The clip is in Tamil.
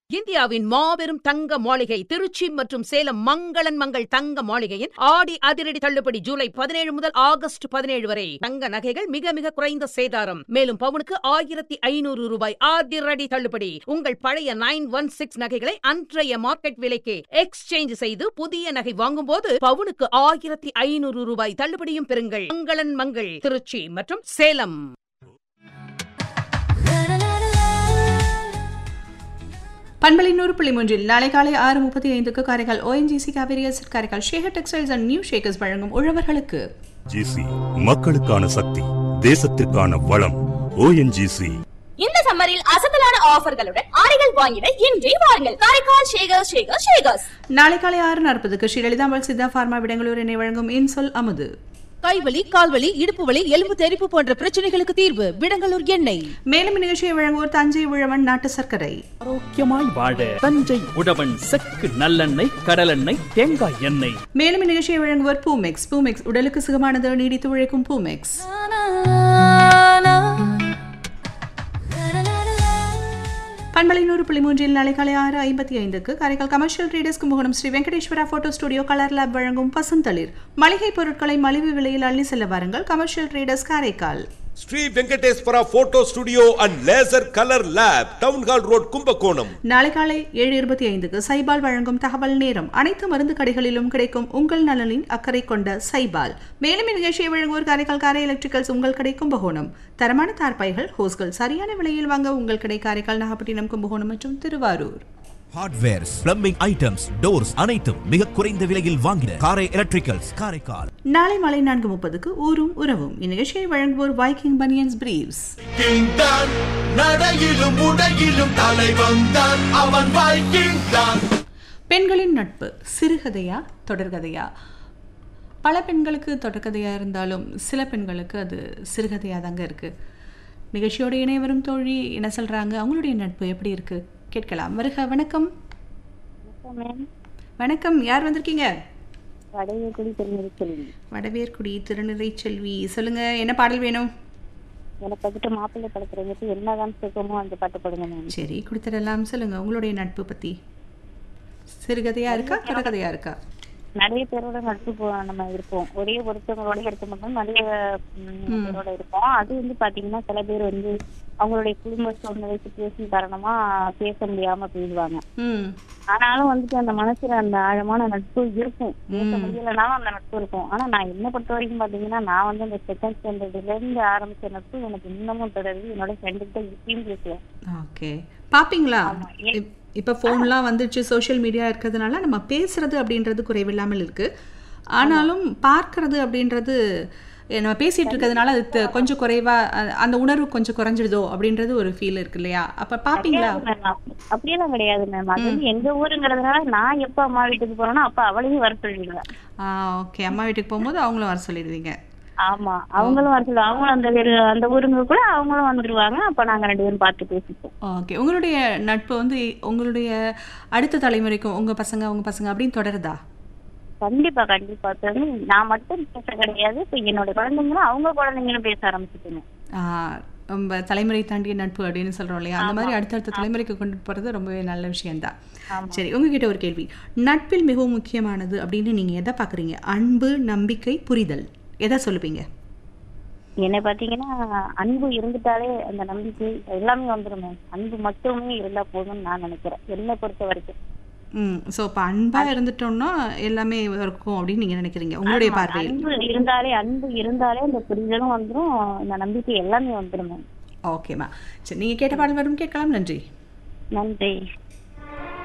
இந்தியாவின் மாபெரும் தங்க மாளிகை திருச்சி மற்றும் சேலம் மங்களன் மங்கள் தங்க மாளிகையின் ஆடி அதிரடி தள்ளுபடி ஜூலை பதினேழு முதல் ஆகஸ்ட் பதினேழு வரை தங்க நகைகள் மிக மிக குறைந்த சேதாரம் மேலும் பவுனுக்கு ஆயிரத்தி ஐநூறு ரூபாய் அதிரடி தள்ளுபடி உங்கள் பழைய நைன் ஒன் சிக்ஸ் நகைகளை அன்றைய மார்க்கெட் விலைக்கு எக்ஸ்சேஞ்ச் செய்து புதிய நகை வாங்கும்போது பவுனுக்கு ஆயிரத்தி ஐநூறு ரூபாய் தள்ளுபடியும் பெறுங்கள் மங்களன் மங்கள் திருச்சி மற்றும் சேலம் பண்பலை நூறு புள்ளி மூன்றில் நாளை காலை ஆறு முப்பத்தி ஐந்துக்கு காரைக்கால் ஓஎன்ஜிசி காவேரியஸ் Karaikal Shekar textiles and new shakers வழங்கும் உழவர்களுக்கு ஜிசி மக்களுக்கான சக்தி தேசத்திற்கான வளம் ஓஎன்ஜிசி இந்த சம்மரில் அசத்தலான ஆஃபர்களுடன் ஆடைகள் வாங்கிட இன்றே வாருங்கள் காரைக்கால் ஷேகர் ஷேகர் ஷேகர்ஸ் நாளை காலை ஆறு நாற்பதுக்கு ஸ்ரீ லலிதாம்பாள் சித்தா ஃபார்மா விடங்களூர் இணை வழங்கும் இன்சொல் அமுது கைவலி கால்வலி இடுப்பு வலி எலும்பு தெறிப்பு போன்ற பிரச்சனைகளுக்கு தீர்வு விடங்கலூர் எண்ணெய் மேலும் நிகழ்ச்சியை வழங்குவோர் தஞ்சை உழவன் நாட்டு சர்க்கரை ஆரோக்கியமாய் வாழ தஞ்சை உழவன் செக்கு நல்லெண்ணெய் கடலெண்ணெய் தேங்காய் எண்ணெய் மேலும் நிகழ்ச்சியை வழங்குவோர் பூமெக்ஸ் பூமெக்ஸ் உடலுக்கு சுகமானது நீடித்து உழைக்கும் பூமெக்ஸ் பண்பலை நூறு புள்ளி மூன்றில் நாளை காலை ஆறு ஐம்பத்தி ஐந்துக்கு Karaikal commercial traders Kumbakonam Sri Venkateswara photo studio colour lab வழங்கும் பசுந்தளிர் மளிகை பொருட்களை மலிவு விலையில் அள்ளி செல்ல வாருங்கள் commercial traders Karaikal Sri Venkateswara photo studio and laser colour lab town hall road Kumbakonam நாளை காலை ஏழு இருபத்தி ஐந்துக்கு சைபால் வழங்கும் தகவல் நேரம் அனைத்து மருந்து கடைகளிலும் கிடைக்கும் உங்கள் நலனின் அக்கறை கொண்ட சைபால் மேலும் இந்நிகழ்ச்சியை வழங்குவோர் காரைக்கால் காரை எலக்ட்ரிக்கல்ஸ் உங்கள் கடை கும்பகோணம் தரமான தார்பாய்கள் ஹோஸ்கள் சரியான விலையில் வாங்க உங்கள் கடை காரைக்கால் நாகப்பட்டினம் கும்பகோணம் மற்றும் Thiruvarur hardwares plumbing items doors அனைத்தும் மிக குறைந்த விலையில் வாங்கின காரை எலக்ட்ரிக்கல்ஸ் காரைக்கால் நாளை மாலை நான்கு முப்பதுக்கு ஊரும் உறவும் இந்நிகழ்ச்சியை வழங்குவோர் வைக்கிங் பனியன்ஸ் பிரீவ்ஸ் வைக்கிங் தான் நடையிலும் உடையிலும் தலை வந்தான் அவன் வைக்கிங் தான் பெண்களின் நட்பு சிறுகதையா தொடர்கதையா பல பெண்களுக்கு தொடர்கதையாக இருந்தாலும் சில பெண்களுக்கு அது சிறுகதையாக தாங்க இருக்குது நிகழ்ச்சியோட இணைய வரும் தோழி என்ன சொல்கிறாங்க அவங்களுடைய நட்பு எப்படி இருக்குது கேட்கலாம் வருக வணக்கம் வணக்கம் யார் வந்திருக்கீங்க வடவேக்குடி திருநெல்வேலி வடவேற்குடி திருநிறை செல்வி சொல்லுங்க என்ன பாடல் வேணும் எனக்கு வந்துட்டு மாப்பிள்ளை படத்துறதுக்கு என்னதான் சுகமோ அந்த பாட்டு போடுங்க மேம் சரி கொடுத்துடலாம் சொல்லுங்க உங்களுடைய நட்பு பற்றி சிறுகதையா இருக்கா தொடர்கதையா இருக்கா நிறைய பேரோட நட்பு போ- நம்ம இருப்போம் ஒரே ஒருத்தவங்களோட இருக்க மாட்டோம் நிறைய ம், பேரோட இருப்போம் அது வந்து பாத்தீங்கன்னா சில பேர் வந்து அவங்களுடைய குடும்ப சூழ்நிலை சுச்சுவேஷன் காரணமா பேச முடியாம போயிடுவாங்க ம் ஆனாலும் வந்துட்டு அந்த மனசுல அந்த ஆழமான நட்பு இருக்கும் பேச முடியலனாலும் அந்த நட்பு இருக்கும் ஆனா நான் என்ன பொறுத்த வரைக்கும் பாத்தீங்கன்னா நான் வந்து அந்த செகண்ட் ஸ்டாண்டர்ட்ல இருந்து ஆரம்பிச்ச நட்பு எனக்கு இன்னமும் தொடருது என்னோட ஃப்ரெண்டு கிட்ட இப்பயும் பேசுவேன் ஓகே பாப்பீங்களா இப்- இப்போ ஃபோன்லாம் வந்துச்சு சோஷியல் மீடியா இருக்கிறதுனால நம்ம பேசுறது அப்படின்றது குறைவில்லாமல் இருக்கு ஆனாலும் பார்க்கறது அப்படின்றது எ, நம்ம பேசிட்டு இருக்கிறதுனால அது த- கொஞ்சம் குறைவா அ- அந்த உணர்வு கொஞ்சம் குறைஞ்சிடுதோ அப்படின்றது ஒரு ஃபீல் இருக்கு இல்லையா அப்ப பாப்பீங்களா அப்படியெல்லாம் கிடையாது மேம் அது வந்து எங்க ஊருங்கிறதுனால நான் எப்ப அம்மா வீட்டுக்கு போறேனோ அப்ப அவளையும் வர சொல்லிடுவேன் ஆ ஓகே அம்மா வீட்டுக்கு போகும்போது அவங்களும் வர சொல்லிடுவீங்க ஆமா அவங்களும் வர சொல்லுவாங்க அவங்களும் அந்த வேறு- அந்த ஊருங்க கூட அவங்களும் வந்துருவாங்க அப்ப நாங்க ரெண்டு பேரும் பார்த்து பேசிப்போம் ஓகே உங்களுடைய நட்பு வந்து உங்களுடைய அடுத்த தலைமுறைக்கும் உங்க பசங்க உங்க பசங்க அப்படின்னு தொடருதா கண்டிப்பா கண்டிப்பா அது வந்து நான் மட்டும் பேச கிடையாது இப்ப என்னோட குழந்தைங்களும் அவங்க குழந்தைங்களும் பேச ஆரம்பிச்சுட்டுங்க ஆ, ரொம்ப தலைமுறை தாண்டிய நட்பு அப்படின்னு சொல்றோம் இல்லையா அந்த மாதிரி அடுத்தடுத்த தலைமுறைக்கு கொண்டு போறது ரொம்பவே நல்ல விஷயம்தான் சரி உங்ககிட்ட ஒரு கேள்வி நட்பில் மிகவும் முக்கியமானது அப்படின்னு நீங்க எதை பாக்குறீங்க அன்பு நம்பிக்கை புரிதல் எதை சொல்லுவீங்க என்னை பாத்தீங்கன்னா அன்பு இருந்துட்டாலே அந்த நம்பிக்கை எல்லாமே வந்துரும் மேம் அன்பு மட்டுமே இருந்தா போதும்னு நான் நினைக்கிறேன் என்னை பொறுத்த வரைக்கும் ம் ஸோ இப்போ அன்பா இருந்துட்டோம்னா எல்லாமே இருக்கும் அப்படின்னு நீங்க நினைக்கிறீங்க உங்களுடைய ஆமா, பார்வையில் அன்பு இருந்தாலே அன்பு இருந்தாலே அந்த புரிதலும் வந்துரும் இந்த நம்பிக்கை எல்லாமே வந்துரும் மேம் ஓகேம்மா சரி நீங்க கேட்ட பாடல் வரும் கேட்கலாம் நன்றி நன்றி